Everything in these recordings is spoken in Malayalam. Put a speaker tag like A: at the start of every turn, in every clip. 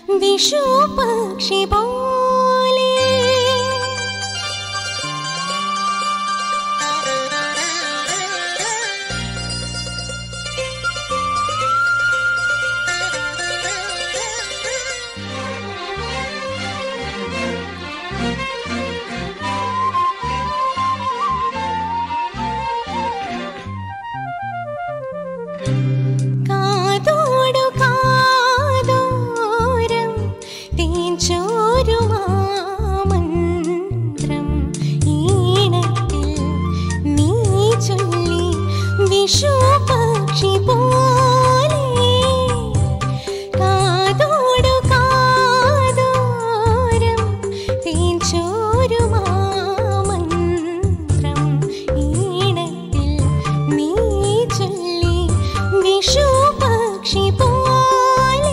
A: വിഷു പക്ഷി പോലെ കാതോടു കാതോരം തേൻചോരുമാമന്ത്രം ഈണത്തിൽ നീ ചൊല്ലി വിഷു പക്ഷി പോലെ കാതോടു കാതോരം തേൻചോരുമാമന്ത്രം ഈണത്തിൽ നീ ചൊല്ലി വിഷു പക്ഷി പോലെ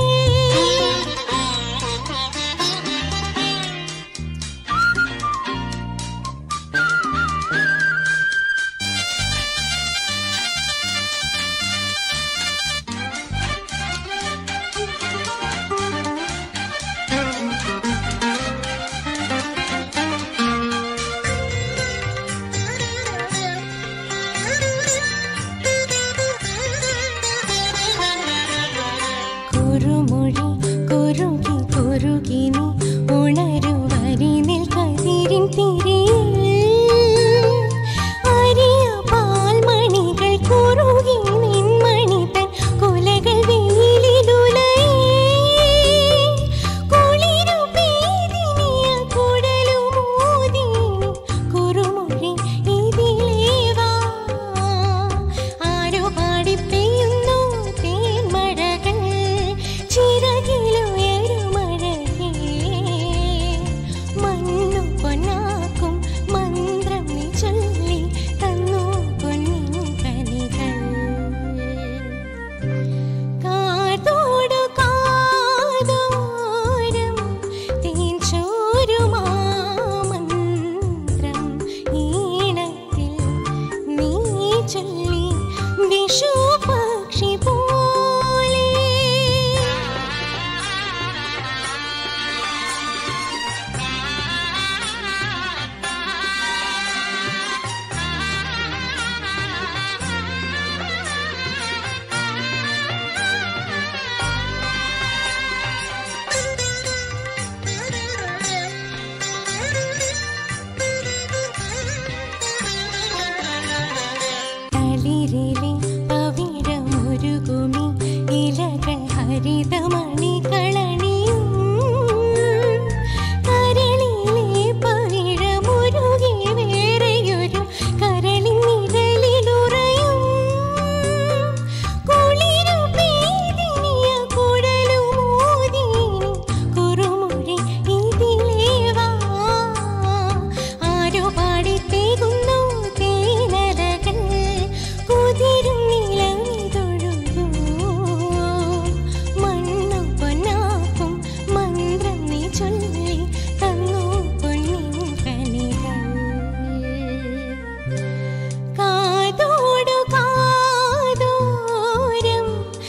A: കുറുമൊഴി കുറുകി കുറുകി നീ ഉണരുവരി നിൽക്കതിരിൻ തിരിയിൽ അരിയ പാൽമണികൾ കുറുകി നിൻമണി തൻ കുലകൾ വെയിലിലുലയേ കുളിരു പെയ്തിനിയ കുടലുമോദിനി കുറുമൊഴി ഇതിലേവാ ആരോ പാടി പെയ്യുന്നു തേന്മഴകൾ ചിറകിലുയരുമഴകേ മണ്ണു പൊന്നാക്കും മന്ത്രം നീ ചൊല്ലി തന്നു പൊന്നിൻ കനികൾ കാതോടു കാതോരം തേൻചോരുമാമന്ത്രം ഈണത്തിൽ നീ ചൊല്ലി വിഷു പക്ഷി പോലെ തളിരിലെ പവിഴമൊരുകുമി ഇലകൾ ഹരിതമണികളണിയും കരളിലെ പവിഴമൊരുകി വേറെയൊരു കരളിൻ നിഴലിലുറയും കുളിരു പെയ്തിനിയ കുഴലുമോദിനി കുറുമൊഴി ഇതിലേവാ ആരോ പാടി തേകുന്നു തേനലകൾ കുതിരും നിലവിതൊഴുകൂ മണ്ണു പൊന്നാക്കും മന്ത്രം നീ ചൊല്ലി തന്നു പൊന്നിൻ കനികൾ കാതോടു കാതോരം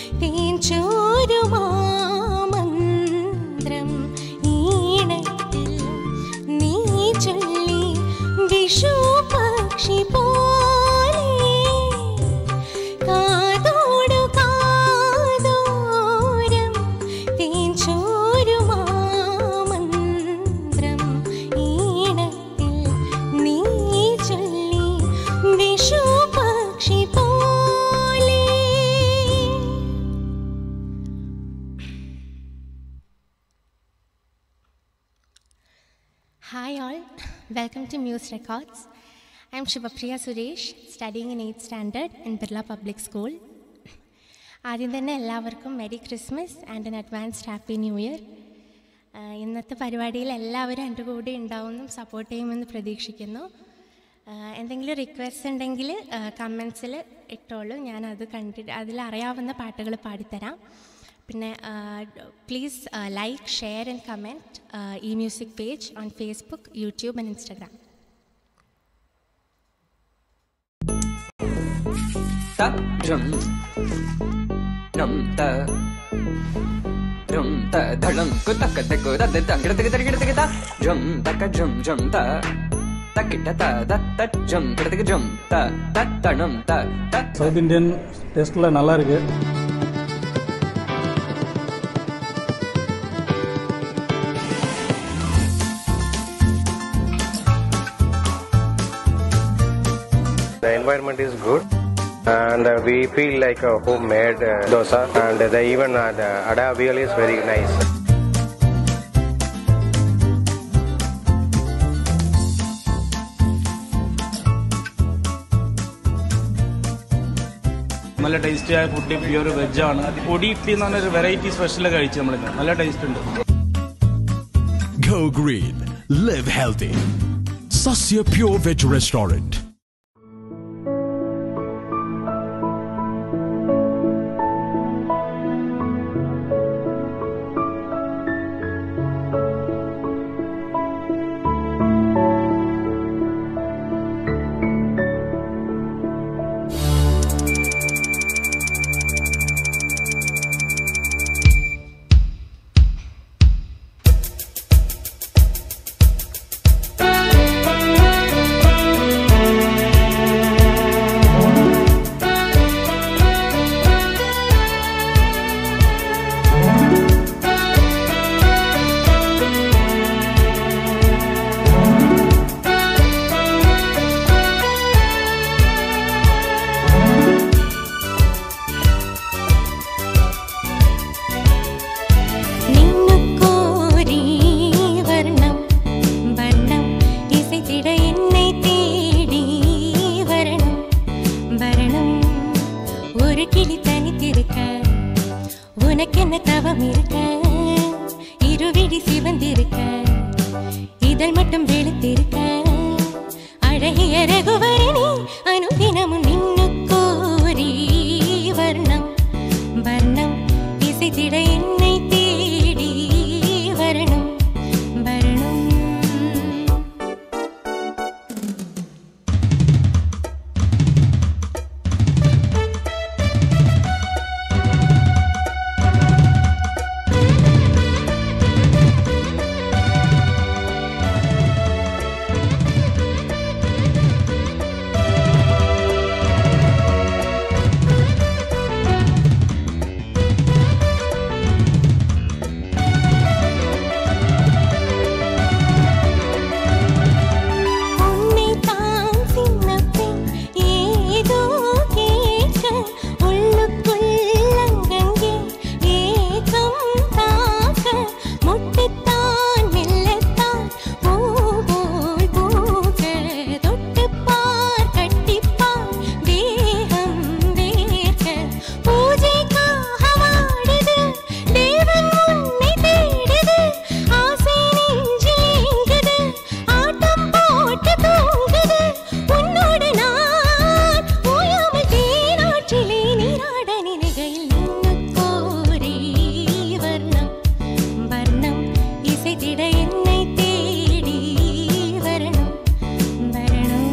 A: തേൻചോരുമാമന്ത്രം ഈണത്തിൽ നീ ചൊല്ലി വിഷു പക്ഷി പോലെ കാതോടു കാതോരം തേൻചോരുമാമന്ത്രം ഈണത്തിൽ നീ ചൊല്ലി വിഷു പക്ഷി പോലെ
B: Hi all, welcome to Muse Records. I'm Shivapriya Suresh, studying in 8th standard in Birla Public School. ആദ്യം തന്നെ എല്ലാവർക്കും merry Christmas and in advanced happy new year ഇന്നത്തെ പരിപാടിയിൽ എല്ലാവരും എൻ്റെ കൂടെ ഉണ്ടാവുമെന്നും സപ്പോർട്ട് ചെയ്യുമെന്ന് പ്രതീക്ഷിക്കുന്നു ആഹ് എന്തെങ്കിലും റിക്വസ്റ്റ് ഉണ്ടെങ്കിൽ കമൻസിൽ ഇട്ടോളൂ ഞാൻ അത് കണ്ടിട്ട് അതിൽ അറിയാവുന്ന പാട്ടുകൾ പാടിത്തരാം പിന്നെ please like share and comment ഈ music page on Facebook YouTube and Instagram
C: Ta drum. നം ത rum ta dhalam ku tak tak ku da da da gida gida gida gida gida jum tak jum jum ta ta kita ta da ta jum gida gida jum ta ta ta num ta ta
D: South Indian டேஸ்ட்டில் நல்லா இருக்கு
E: The environment is good and uh, we feel like a homemade uh, dosa and the even uh, the ada avial is very nice.
F: നല്ല ടേസ്റ്റിയായ ഫുഡ് പ്യുവർ വെജാണ് പൊടി ഇഡ്ഡലി എന്ന് പറഞ്ഞൊരു വെറൈറ്റി സ്പെഷ്യൽ കഴിച്ചു നമ്മൾ നല്ല ടേസ്റ്റ് ഉണ്ട്
G: Go green. Live healthy. Sasya Pure Veg Restaurant.
A: നിന്നു കോരി വർണ്ണം വർണ്ണം ഇസൈത്തിട എന്നെ തേടി വരണം വരണം ഒരു കിളി തനിത്തിருக்க உனக்கென்ன தவம் இருக்க இருவிழி சிவந்திருக்க இதழ் மட்டும் வெளுத்திருக்க அழகிய ரகுவரணி அனுதினமும் நின்னு கோரி வர்ணம் வர்ணம் இசைத்திட என்னை தேடி வரணும் வரணும் உன்னை தான் சின்னப்பெண் ஏதோ கேட்க உள்ளுக்குள் அங்கங்கே ஏகம் தாக்க முட்டித்தான் மெல்லத்தான் பூவோல் பூக்க தொட்டுப்பார் கட்டிப்பார் தேகம் வேர்க்க பூஜைக்காக வாடுது தேவன் உன்னை தேடுது ஆசை நெஞ்சில் ஏங்குது ஆட்டம் போட்டு தூங்குது உன்னோடு நான் ஓயாமல் தேனாற்றிலே நீராட நினைகையில் நின்னு கோரி வர்ணம் வர்ணம் இசைத்திட என்னை தேடி வரணும் வரணும்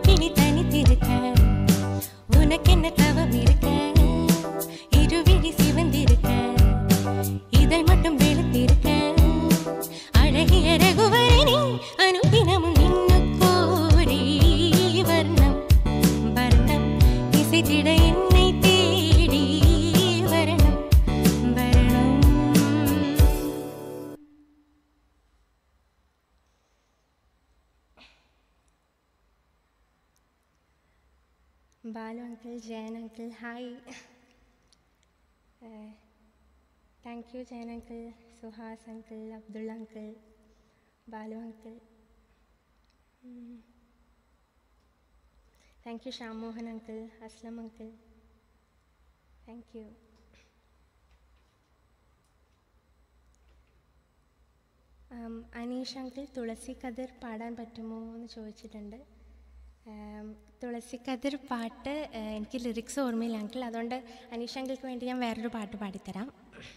A: கிளி தனித்திருக்க உனக்கென்ன தவம் இருக்க இருவிழி சிவந்திருக்க இதழ் மட்டும் வெளுத்திருக்க அழகிய ரகுவரனே அனுதினமும் இன்னுக்கோரி வர்ணம் வர்ணம் இசைத்திட என்னை தேடி வரணும் வரணும்
B: Balu uncle Jayan uncle hi thank you Jayan uncle Suhas uncle Abdulla uncle Balu uncle thank you Shyam Mohan uncle Aslam uncle thank you Aneesh uncle തുളസി കതിർ പാടാൻ പറ്റുമോ എന്ന് ചോദിച്ചിട്ടുണ്ട് ആം, തുളസി കതിർ പാട്ട് ആ, എനിക്ക് ലിറിക്സ് ഓർമ്മയില്ല അങ്കിൾ അതുകൊണ്ട് അനീഷ് അങ്കിൾക്ക് വേണ്ടി ഞാൻ വേറൊരു പാട്ട് പാടിത്തരാം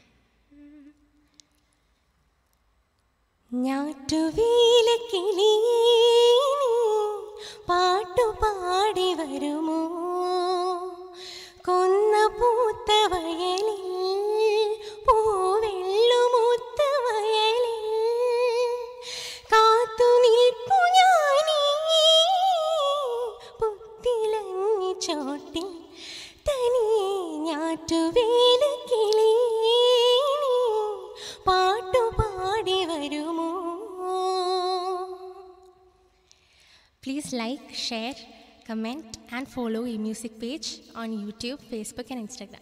A: ഞാറ്റുവീല കിളിയേ നീ പാട്ടുപാടി വരുമോ കൊന്ന പൂത്ത വയലിൽ പൂവെള്ളുമൂത്ത വയലിൽ കാത്തു നിൽപ്പു ഞാനീ പുത്തിലങ്ങി ചോട്ടിൽ തനിയെ ഞാറ്റുവേല കിളിയേ നീ പാട്ടുപാടി വരുമോ
B: Please like, share, comment, and follow eMusic page on YouTube, Facebook, and Instagram.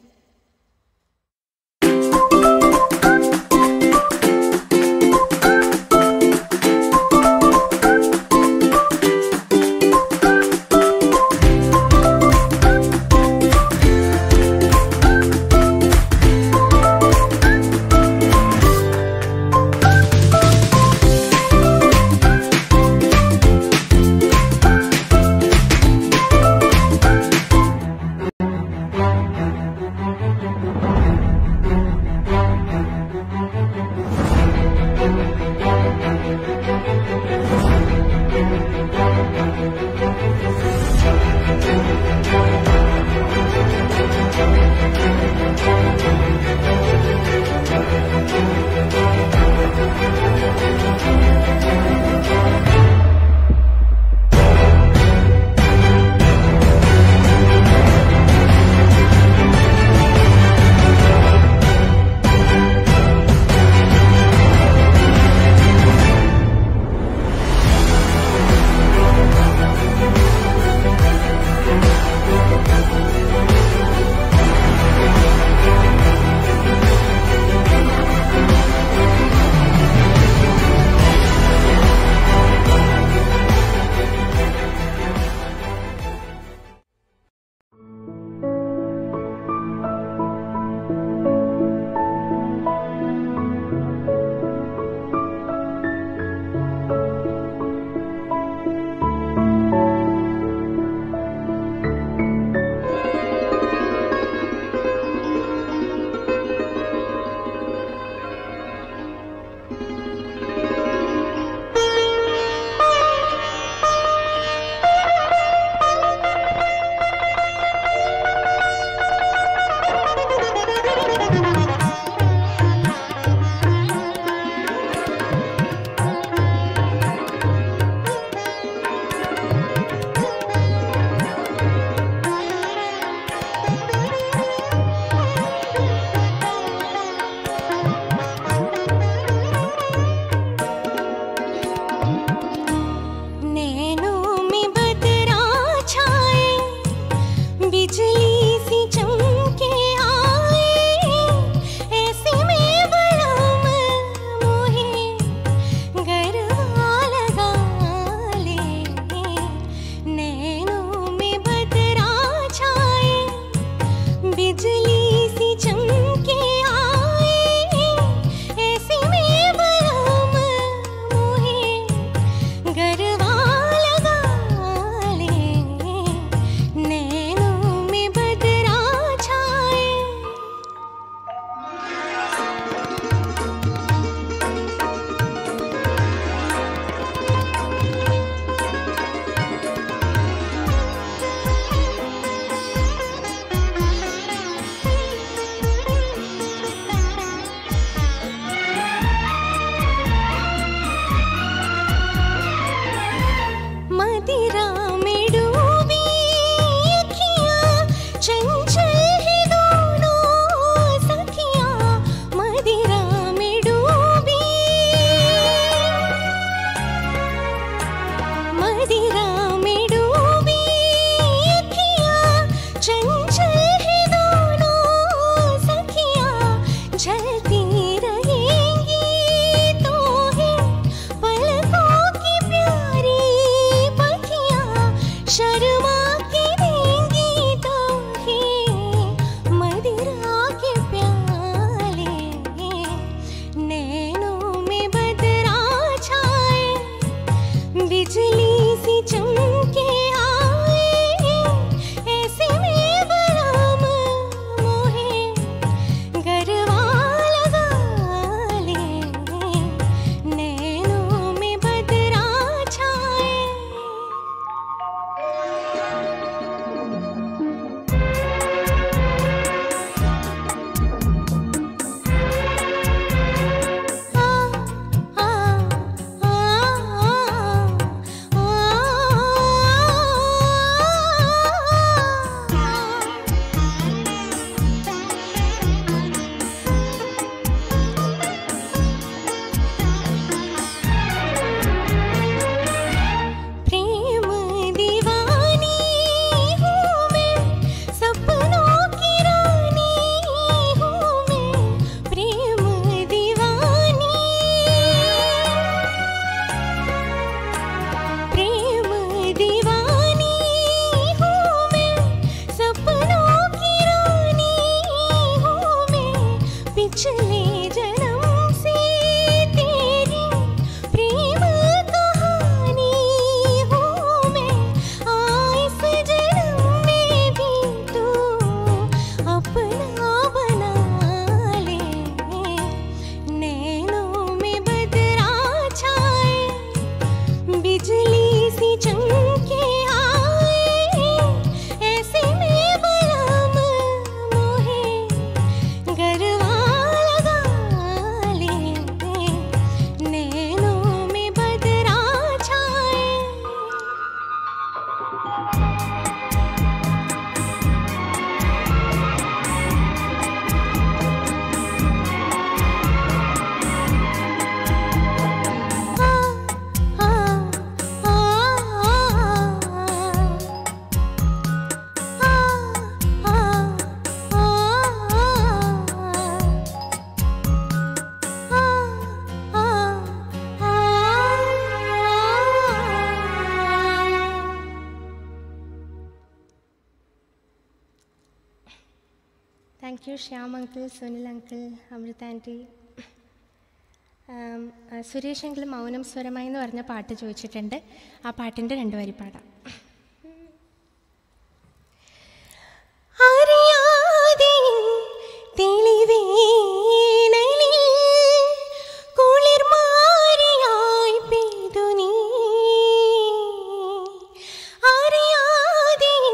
A: Sharma के देंगी तो ही मदिरा के प्याले नैनों में बदरा छाए बिजली सी चमके आए ऐसे में बराम मोहे गरबा लगा ले नैनों में बदरा छाए प्रेम दीवानी हूँ मैं सपनों की रानी हूँ मैं प्रेम दीवानी प्रेम दीवानी हूँ मैं सपनों की रानी हूँ मैं पिछले जन्म से तेरी प्रेम कहानी हूँ मैं आए इस जन्म में भी तू अपना बना ले नैनों में बदरा छाए बिजली सी चमके आए ऐसे में बलम मोहे गरबा लगा ले नैनों में बदरा छाए
B: thank you Shyam uncle Sunil uncle Amritha aunty Suresh uncle മൗനം സ്വരമായി എന്ന് പറഞ്ഞ പാട്ട് ചോദിച്ചിട്ടുണ്ട് ആ പാട്ടിൻ്റെ രണ്ട് വരി പാടാം
A: അറിയാതെ തെളിവേനലിൽ കുളിർമാരിയായി പെയ്തു നീ അറിയാതെ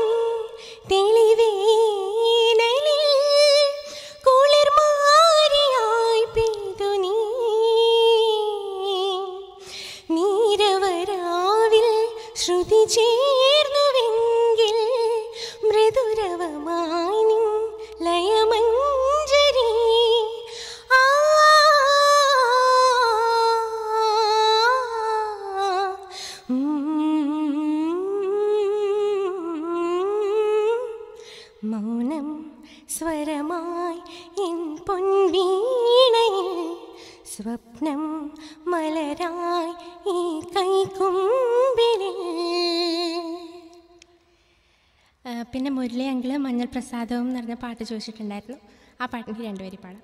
A: തെളിവേനലിൽ കുളിർമാരിയായി പെയ്തു നീ നീരവരാവിൽ ശ്രുതി ചേർന്നുവെങ്കിൽ മൃദുരവമായി നിൻ ലയമഞ്ജരി ആ മൗനം സ്വരമായി എൻ പൊൻവീണയിൽ സ്വപ്നം മലരായി ഈ കൈക്കുമ്പിളിൽ
B: ആ, പിന്നെ മുരളി അങ്കിള് മഞ്ഞൾ പ്രസാദവും എന്ന് പറഞ്ഞ പാട്ട് ചോദിച്ചിട്ടുണ്ടായിരുന്നു ആ പാട്ടിൻ്റെ രണ്ട് വരി പാടാം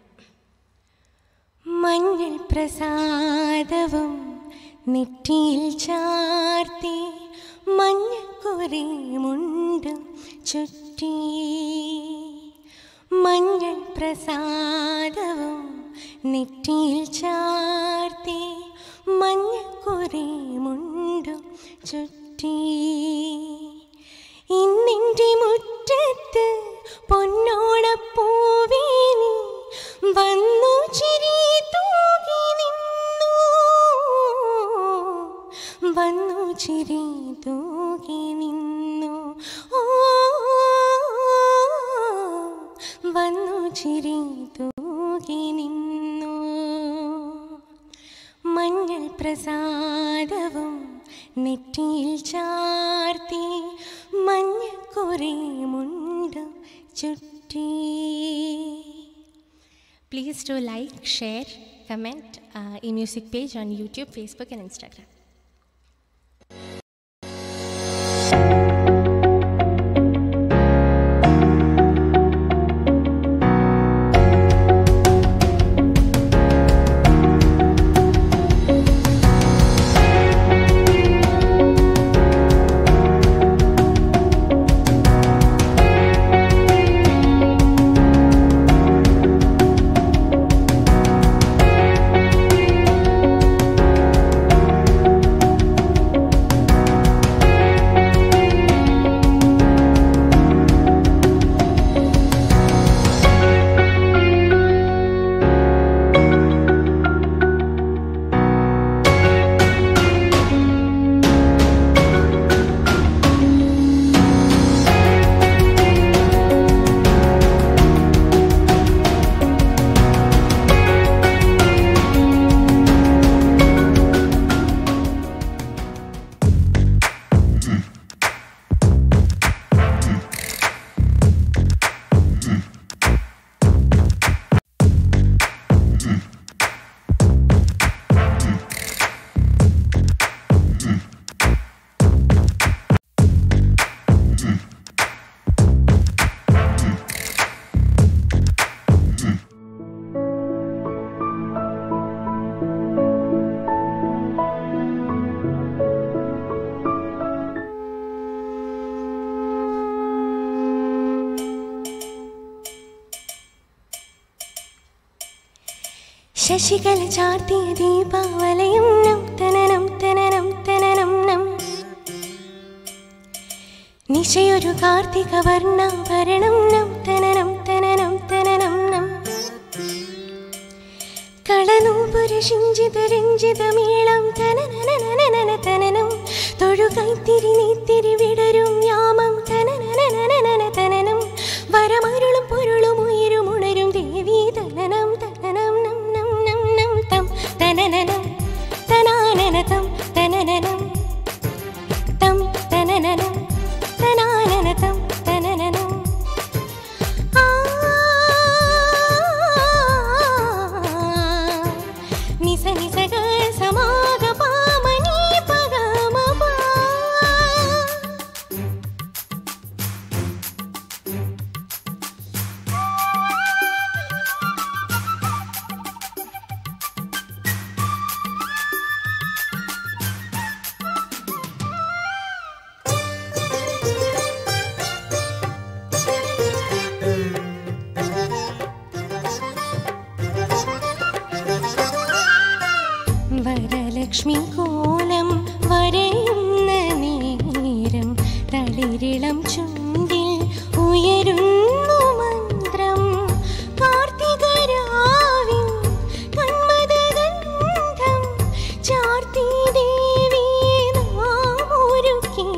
A: മഞ്ഞൾ പ്രസാദവും നെറ്റിയിൽ ചാർത്തി മഞ്ഞക്കുറി മുണ്ടും ചുറ്റി മഞ്ഞൾ പ്രസാദവും നെറ്റിയിൽ ചാർത്തി മഞ്ഞക്കുറി മുണ്ടും ചുറ്റി ഇന്നെൻ്റെ മുറ്റത്ത് പൊന്നോടപ്പൂവേ നീ വന്നു ചിരി തൂകി നിന്നു വന്നു ചിരി തൂകി നിന്നു ഓ വന്നു ചിരി തൂകി നിന്നു മഞ്ഞൾ പ്രസാദവും നെറ്റിയിൽ ചാർത്തി മഞ്ഞക്കുറി മുണ്ടും ചുറ്റി
B: Please do like, share, comment uh, in music page on YouTube, Facebook, and Instagram.
A: Sasikala ചാർത്തിയ ദീപാവലയും നം തനനം തനനം തനനം നം നിശയൊരു കാർത്തിക വർണ്ണാഭരണം നം തനനം തനനം തനനം നം കളനൂപുരശിഞ്ചിത രഞ്ജിതമീളം തനനനനനനന തനനം തൊഴുകൈത്തിരി നീത്തിരി വിടരും യാമം തനനനനനന തനനം വരമരുളും പൊരുളും ഉയരും ഉണരും ദേവി തനനം തനനം നം നം നം നം തം തനനനം തനാനനതം തനനനം തം തനനനം തനാനനതം തനനനം నిస నిసగ సమాగ పామని పగమ పా വരലക്ഷ്മി കോലം വരയുന്ന നേരം തളിരിളം ചുണ്ടിൽ ഉയരുന്നു മന്ത്രം കാർത്തികരാവിൻ കന്മദഗന്ധം ചാർത്തി ദേവി നാം ഒരുക്കി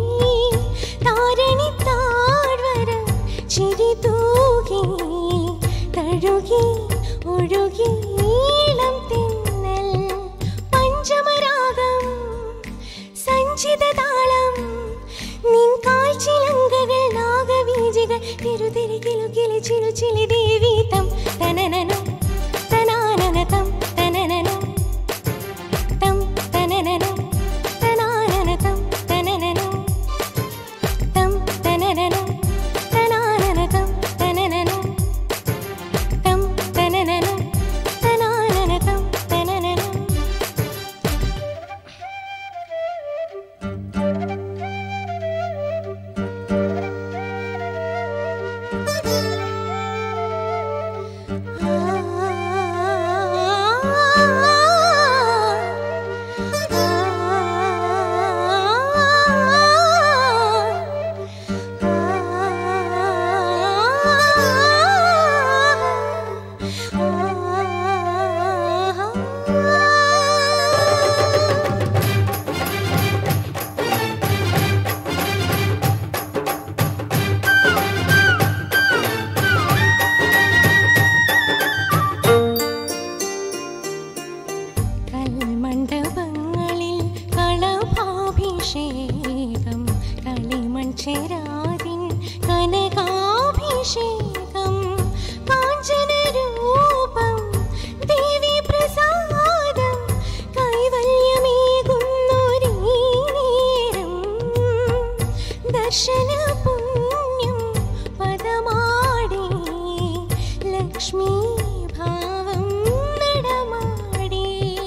A: താരണി താഴ്വര ചിരി തൂകി തഴുകി ഒഴുകി ഈളം തിന്നൽ പഞ്ചമരാഗം സഞ്ചിത താളം നിൻ കാൽച്ചിലങ്കകൾ നാഗവീജികൾ തിരുതിരി കിലുകിലി ചിലു ചിലി ദേവീതം തനനനം തനാനനതം തനനനം തം തനനനം തനാനനതം തനനനം തം തനനനം തനാനനതം തനനനം തം തനനനം തനാനനതം തനനനം കൽമണ്ഡപങ്ങളിൽ കളഭാഭിഷേകം കളിമൺ ചേരാതിൻ കനകാഭിഷേകം കാഞ്ചനരൂപം ദേവി പ്രസാദം കൈവല്യമേകുന്നൊരീ നേരം ദർശന പുണ്യം പദമാടി ലക്ഷ്മീ ഭാവം നടമാടി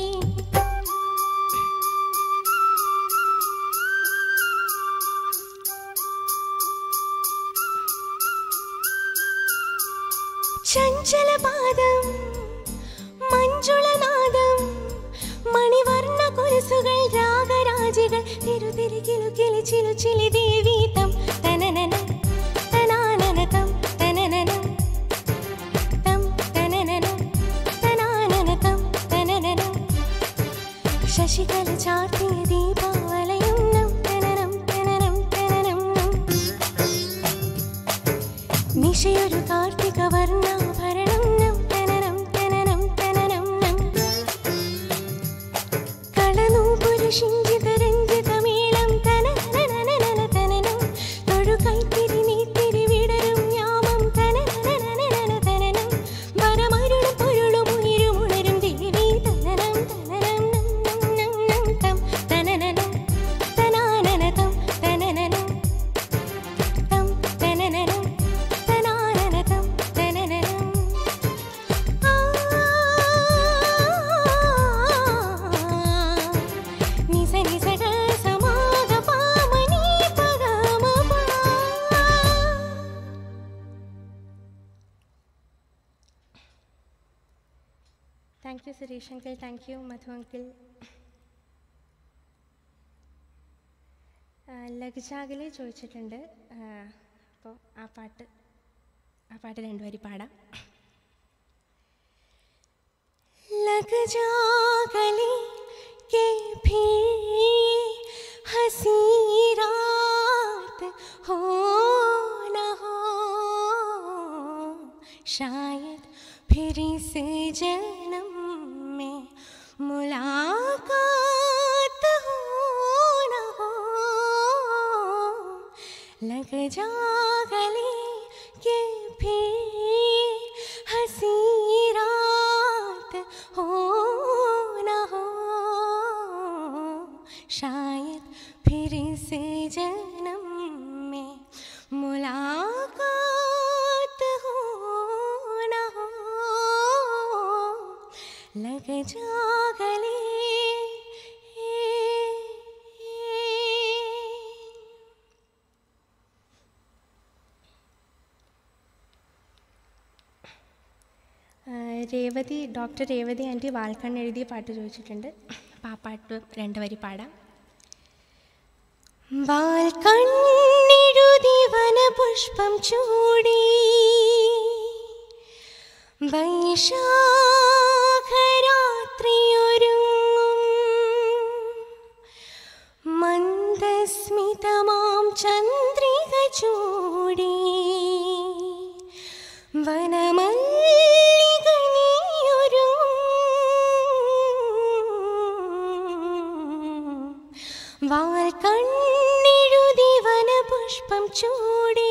A: ചഞ്ചലപാദം മഞ്ജുളനാദം മണിവർണ്ണ കുരിസുകൾ രാഗരാജികൾ തിരുതിരി കിലു കിളി ചിലു ചിലി ദേവീതം തനനനം തനാനനതം തനനനം തം തനനനം തനാനനതം തനനനം ശശികല ചാർത്തിയ ദീപാവലയും നം തനനം തനനം തനനം നം നിശയൊരു കാർത്തിക വർണ്ണാഭരണം നം തനനം തനനം തനനം നം കളനൂപുരശിഞ്ചിത രഞ്ജിതമേളം തനനനനനന തനനം തൊഴുകൈത്തിരി നീത്തിരി വിടരും യാമം തനനനനനന തനനം വരമരുളും പൊരുളും ഉയരും ഉണരും ദേവി തനനം തനനം നം നം നം തം തനനനം തനാനനതം തനനനം തം തനനനം തനാനനതം തനനനം
B: thank you Suresh uncle thank you Madhu uncle ലഘുചാകല് ചോദിച്ചിട്ടുണ്ട് അപ്പോൾ ആ പാട്ട് ആ പാട്ട് രണ്ടുപേരി പാടാം
A: लग जा गली के फिर हंसी रात हो न हो शायद फिर इस जन्म में मुलाकात हो न हो लग जा गली के फिर हंसी रात हो न हो शायद फिर इस जन्म में मुलाकात हो न हो लग जा गले
B: ആ, രേവതി ഡോക്ടർ രേവതി ആൻറ്റി വാൽക്കണ്ണ് എഴുതിയ പാട്ട് ചോദിച്ചിട്ടുണ്ട് അപ്പോൾ ആ പാട്ട് രണ്ട് വരി പാടാം
A: വാൽ കണ്ണെഴുതി വനപുഷ്പം ചൂടി വൈശാഖരാത്രിയൊരുങ്ങും മന്ദസ്മിതമാം ചന്ദ്രിക ചൂടി വനമല്ലിക നീയൊരുങ്ങും വാൽ കണ്ണെഴുതി വനപുഷ്പം ചൂടി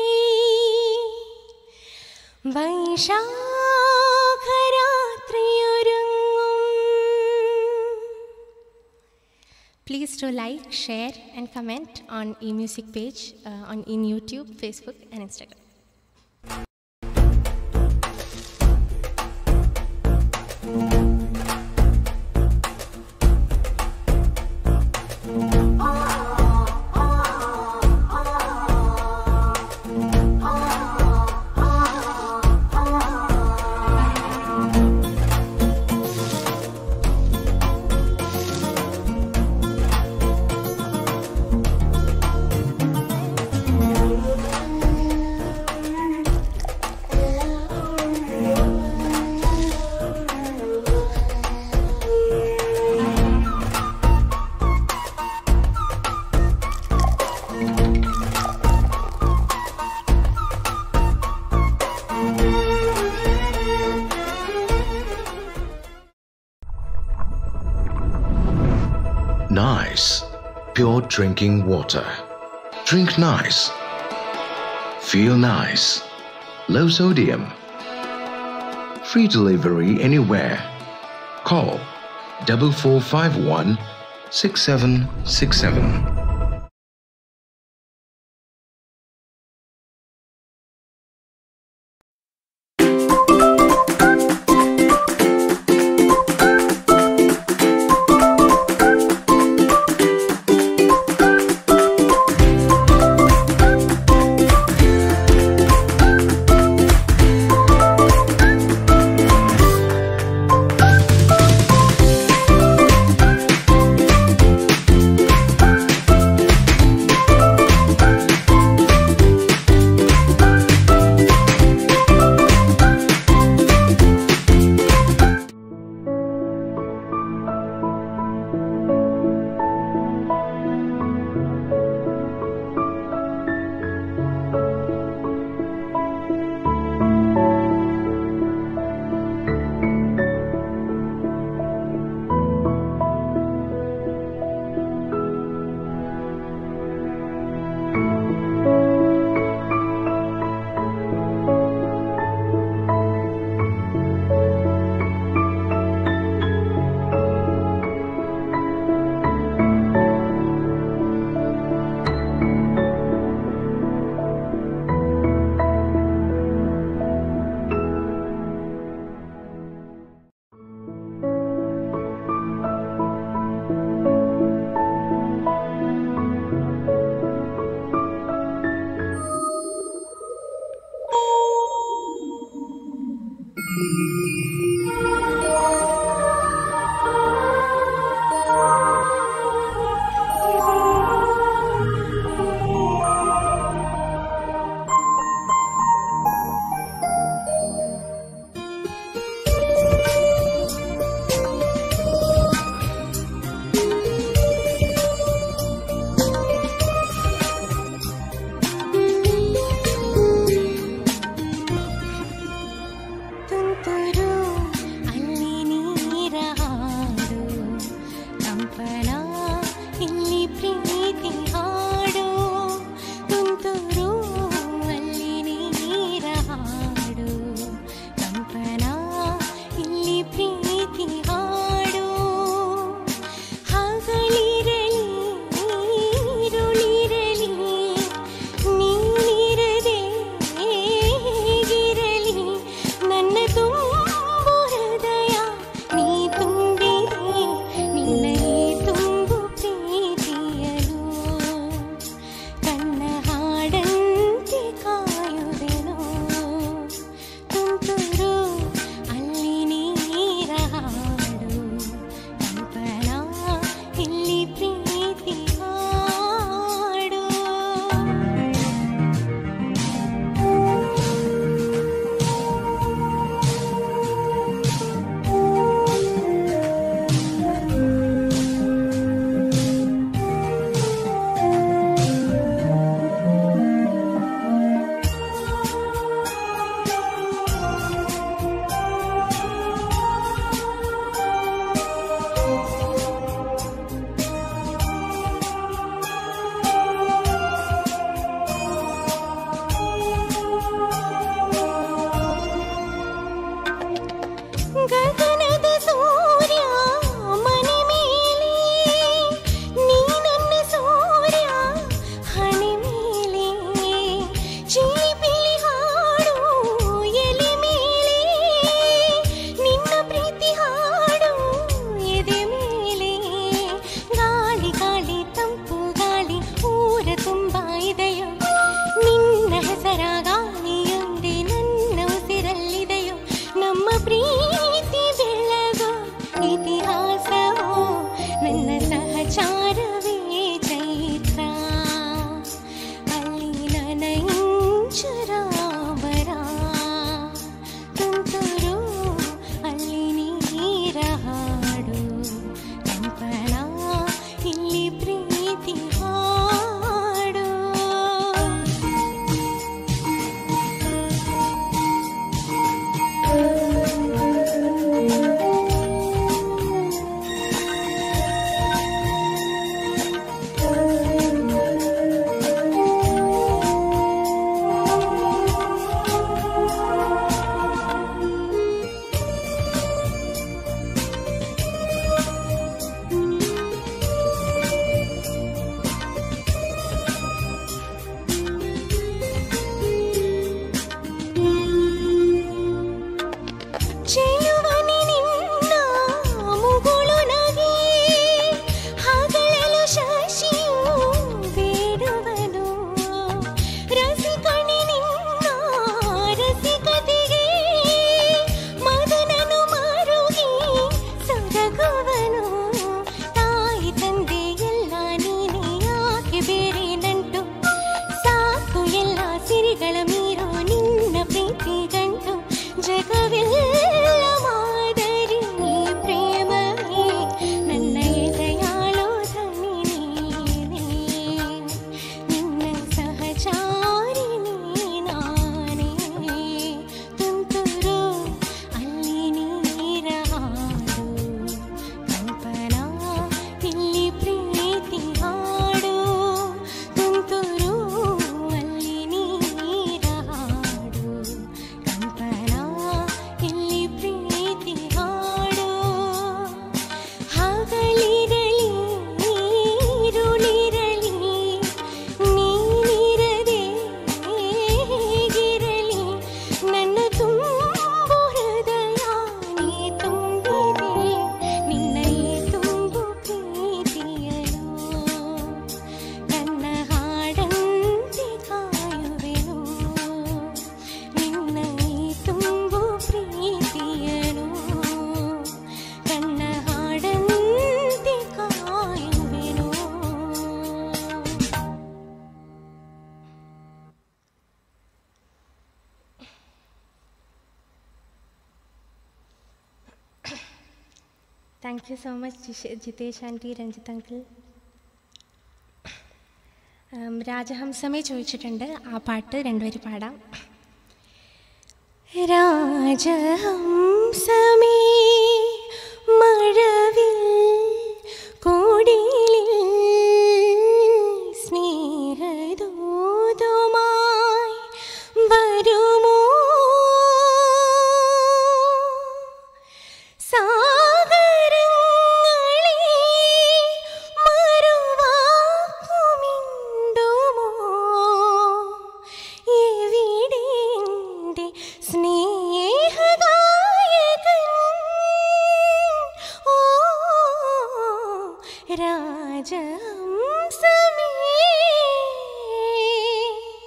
A: വൈശാഖരാത്രിയൊരുങ്ങും
B: Please do like, share, and comment on eMusic page uh, on in YouTube, Facebook, and Instagram.
H: Nice. Pure drinking water. Drink nice. Feel nice. Low sodium. Free delivery anywhere. Call double four five one six seven six seven.
A: ും
B: thank you so much Jisha- Jithesh aunty Ranjith uncle ഉം, രാജഹംസമേ ചോദിച്ചിട്ടുണ്ട് ആ പാട്ട് രണ്ടുപേര് പാടാം
A: രാജഹംസമേ മഴവിൽ കോടിയിൽ സ്നേഹദൂതുമായി വരുമോ സാഗരങ്ങളെ മറുവാക്കുമിണ്ടുമോ എവിടെ എൻ്റെ സ്നേഹഗായകൻ ഓ രാജഹംസമേ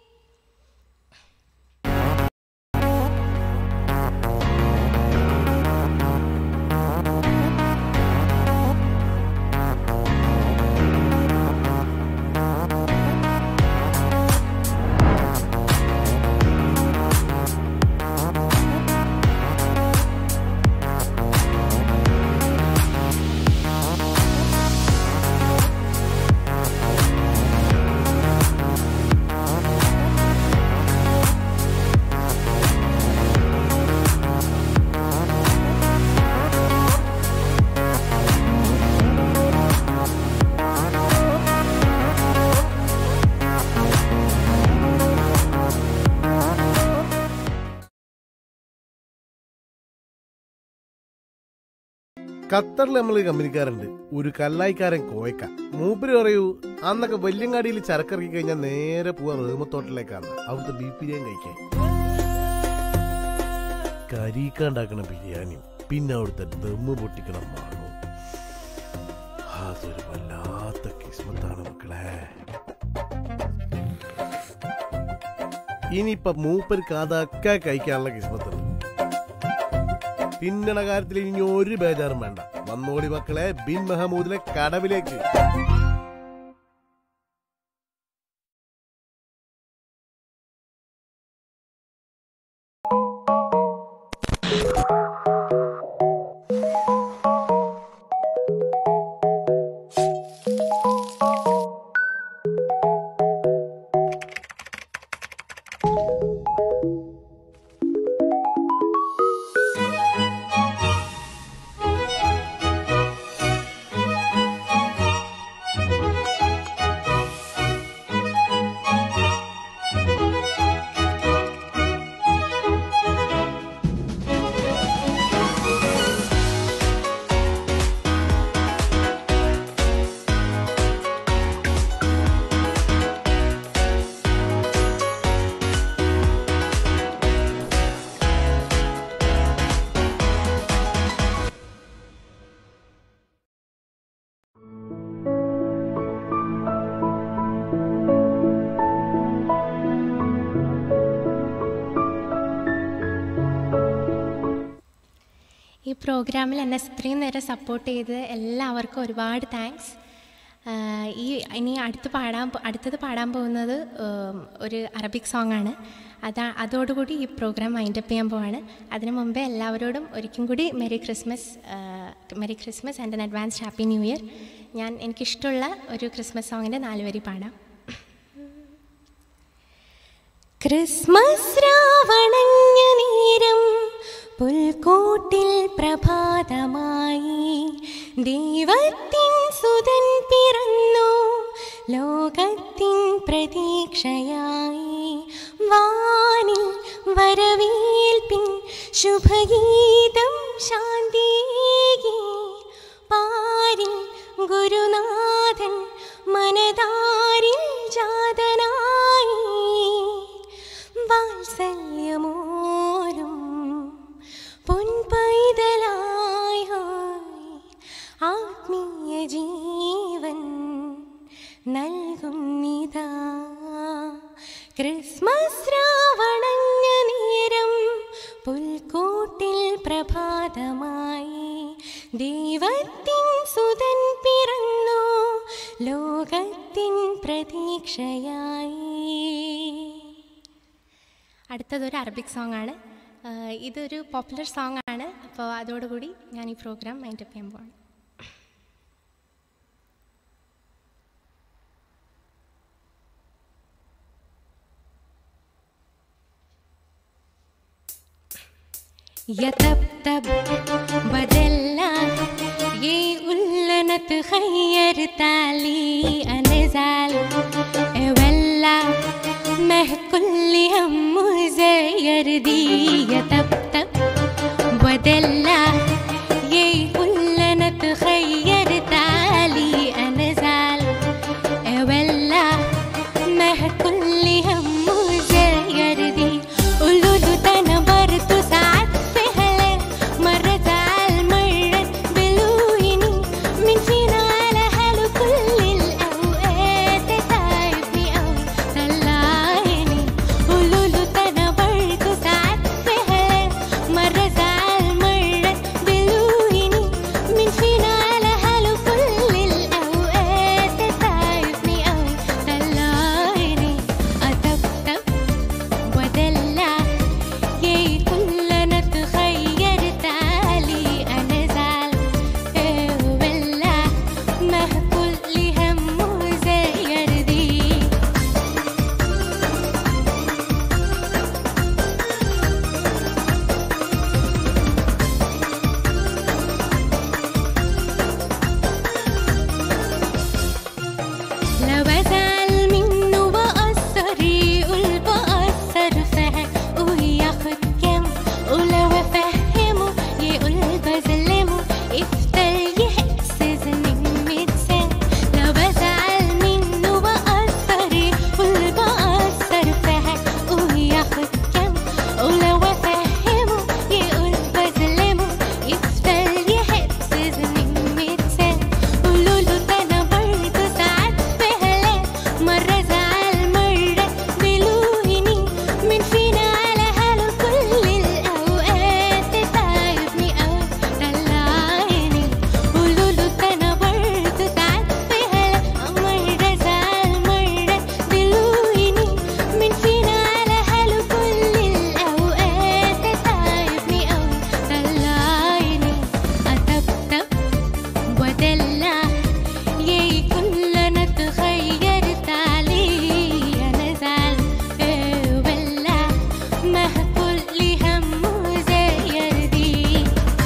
I: ഖത്തറിൽ നമ്മൾ കമ്പനിക്കാരുണ്ട് ഒരു കല്ലായിക്കാരൻ കോയക്ക മൂപ്പര് പറയൂ അന്നൊക്കെ വല്യങ്ങാടിയിൽ ചരക്കിറക്കി കഴിഞ്ഞാൽ നേരെ പോവാ റേമത്തോട്ടിലേക്കാണ് അവിടുത്തെ ബീഫ് ബിരിയാണി കഴിക്കാൻ കരിക്ക ഉണ്ടാക്കണ ബിരിയാണിയും പിന്നെ അവിടുത്തെ ദമ്മ് പൊട്ടിക്കണ മണവും അതൊരു വല്ലാത്ത കിസ്മത്താണ് മക്കളെ ഇനിയിപ്പൊ മൂപ്പർക്ക് അതൊക്കെ കഴിക്കാനുള്ള കിസ്മത്തുണ്ട് തിന്നണ കാര്യത്തിൽ ഇനി ഒരു ബേജാറും വേണ്ട വന്നോളി മക്കളെ ബിൻ മെഹമൂദിലെ കടവിലേക്ക്
B: ഈ പ്രോഗ്രാമിൽ എന്നെ ഇത്രയും നേരം സപ്പോർട്ട് ചെയ്ത് എല്ലാവർക്കും ഒരുപാട് താങ്ക്സ് ഈ ഇനി അടുത്ത് പാടാൻ പോ- അടുത്തത് പാടാൻ പോകുന്നത് ഉം, ഒരു അറബിക് സോങ് ആണ് അതാ അതോടുകൂടി ഈ പ്രോഗ്രാം വൈൻഡപ്പ് ചെയ്യാൻ പോവാണ് അതിനു മുമ്പേ എല്ലാവരോടും ഒരിക്കലും കൂടി merry Christmas merry Christmas and an advanced happy new year ഞാൻ എനിക്കിഷ്ടമുള്ള ഒരു ക്രിസ്മസ് സോങ്ങിൻ്റെ നാല് വരി പാടാം
A: ക്രിസ്മസ് രാവണഞ്ഞ നേരം പുൽക്കൂട്ടിൽ പ്രഭാതമായി ദൈവത്തിൻ സുതൻ പിറന്നു ലോകത്തിൻ പ്രതീക്ഷയായി വാനിൽ വരവേൽപ്പിൻ ശുഭഗീതം ശാന്തിയേകി പാരിൽ ഗുരുനാഥൻ മനതാരിൽ ജാതനായി വാത്സല്യമോലും പൊൻപൈതലായി ഹോയ് ആത്മീയ ജീവൻ നൽകുന്നിതാ ക്രിസ്മസ് രാവണഞ്ഞ നേരം പുൽക്കൂട്ടിൽ പ്രഭാതമായി ദൈവത്തിൻ സുതൻ പിറന്നു ലോകത്തിൻ പ്രതീക്ഷയായി
B: അടുത്തതൊരു അറബിക് സോങ് ആണ് ആഹ് ഇതൊരു പോപ്പുലർ സോങ് ആണ് അപ്പോൾ അതോടുകൂടി ഞാൻ ഈ പ്രോഗ്രാം മൈൻഡ് അപ്പ് ചെയ്യാൻ പോവാണ് يا طبطب بدلنا يا ولا نتخير تعلي انا زعل ولا ما هي كل هم زير دي يا طبطب بدلنا يا ولا نتخير تعلي انا زعل ولا ما هي كل هم زير دي قولوا له ده انا برضه ساعات في هلا مرة زعل مرة بلويني من فينا على حاله كل الأوقات تعبني أو طلعيني قولوا له ده أنا برضه ساعات في هلا مرة زعل مرة بلويني من فينا على حاله كل الأوقات تعبني أو طلعيني أطبطب ودلع ياي كل انا تخيرت علي انا زعل إيه وبلع ما كل همه زي دي لو بزعل منه بقصر يقول بقصر فهم وياخد كام ولو افهمه يقول بظلمه يفضل يحسس اني متسام لو بزعل منه بقصر يقول بقصر فهم وياخد كام ولو افهمه يقول بظلمه يفضل يحسس اني متسام قولوا له ده انا برضه ساعات بهلا مرة زعل مرة بلويني من فينا على حاله كل الأوقات تعبني أو طلعيني قولوا له ده أنا برضه ساعات بهلا مرة زعل مرة بلويني من فينا على حاله كل الأوقات تعبني أو طلعيني أطبطب ودلع ياي كل انا تخيرت عليه انا زعل إيه وبلع ما كل همه زي دي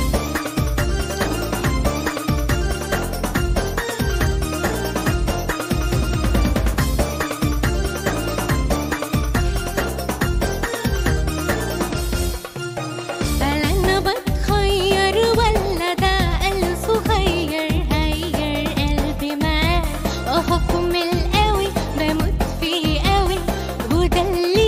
B: هل انا بتخير ولا ده قلب صغير هير قلبي معاه وحكم القوي بموت فيه قوي وده اللي